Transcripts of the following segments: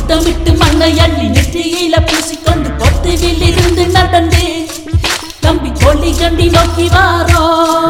முத்தமிட்டு மண்ணை அள்ளி நெற்றியில பூசிக்கொண்டு பொத்துவில் இருந்து நடந்து தம்பி கொல்லி கண்டி நோக்கி வாரோ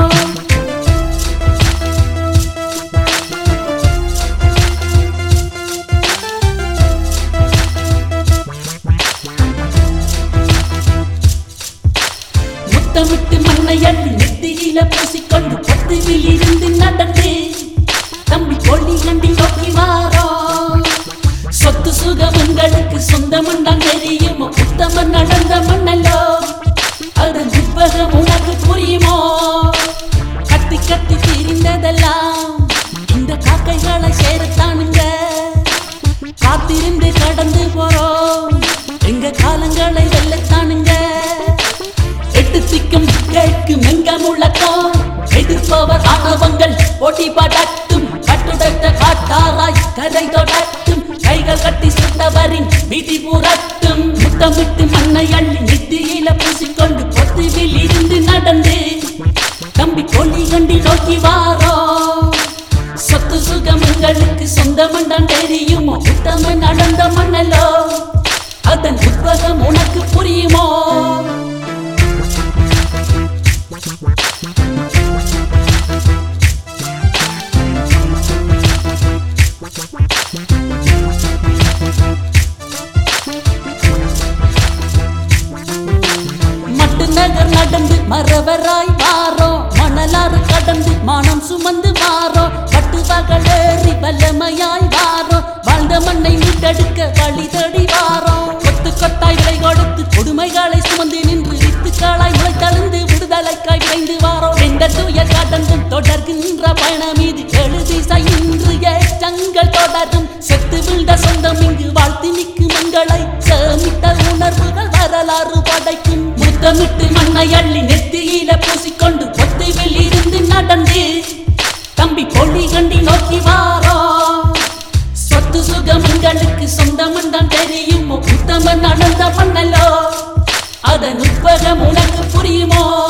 முத்தமிட்டு மண்ணை அள்ளி நெத்தியில பூசிக்கொண்டு பொத்துவில் இருந்து நடந்து தம்பி கொல்லி கண்டி நோக்கி வாரோ சொத்து சுகம் உங்களுக்கு சொந்தமண்டான் தெரியுமோ உத்தமன் நடந்த மண்ணல்லோ அது துப்பகம் உனக்கு புரியுமோ கத்தி கத்தி திரிந்ததெல்லாம் இந்த காக்கைகளை சேரத்தானுங்க காத்திருந்து கடந்து போறோம் எங்க காலங்களை வெல்லத்தானுங்க எட்டு திக்கும் கேட்கும் எங்க முழக்கம் எதிர்ப்பவர் ஆணவங்கள் போட்டி படட்டும் கட்டுடத்த காட்டாராய் கதை தொடட்டும் கைகள் கட்டி சுட்டவரின் விதி புரட்டும் முத்தமிட்டு மண்ணை அள்ளி நெத்தியில பூசிக்கொண்டு பொத்துவில் இருந்து நடந்து தம்பி கொல்லி கண்டி நோக்கி வாரோ சொத்து சுகம் உங்களுக்கு சொந்தமண்டான் தெரியுமோ உத்தம நடந்த மண்ணலோ அதன் உத்வகம் உனக்கு புரியுமோ மட்டு நகர் நடந்து மரவராய் வாரோ மணலாறு கடந்து மானம் சுமந்து வாரோ பட்டு பகலேறி வல்லமையாய் வாரோ வாழ்ந்த மண்ணை மீட்டெடுக்க வழி தேடி வாரோ கொத்து கொட்டாய் விலை கொடுத்து கொடுமைகளை சுமந்து நின்று வித்துக்காளாய் முளைத்தழுந்து விடுதலைக்காய் விரைந்து வாரோ எந்த தூய கடந்தும் தொடர்கின்ற பயணம் இது எழுதி இன்று ஏற்றங்கள் தொடரும் செத்து விழுந்த சொந்தம் இங்கு வாழ்த்தி நிற்கும் மங்களை சேமித்த உணர்வுகள் வரலாறு படைக்கும் முத்தமிட்டு மண்ணை அள்ளி நெத்தியில பூசிக்கொண்டு ஒத்தைவில் இருந்து நடந்து தம்பி கொள்ளி கண்டி நோக்கி வாரோ சொத்து சுகம் உங்களுக்கு சொந்தமண்டான் தெரியுமோ உத்தம நடந்த மண்ணலோ அதன் உட்பகம் உனக்கு புரியுமோ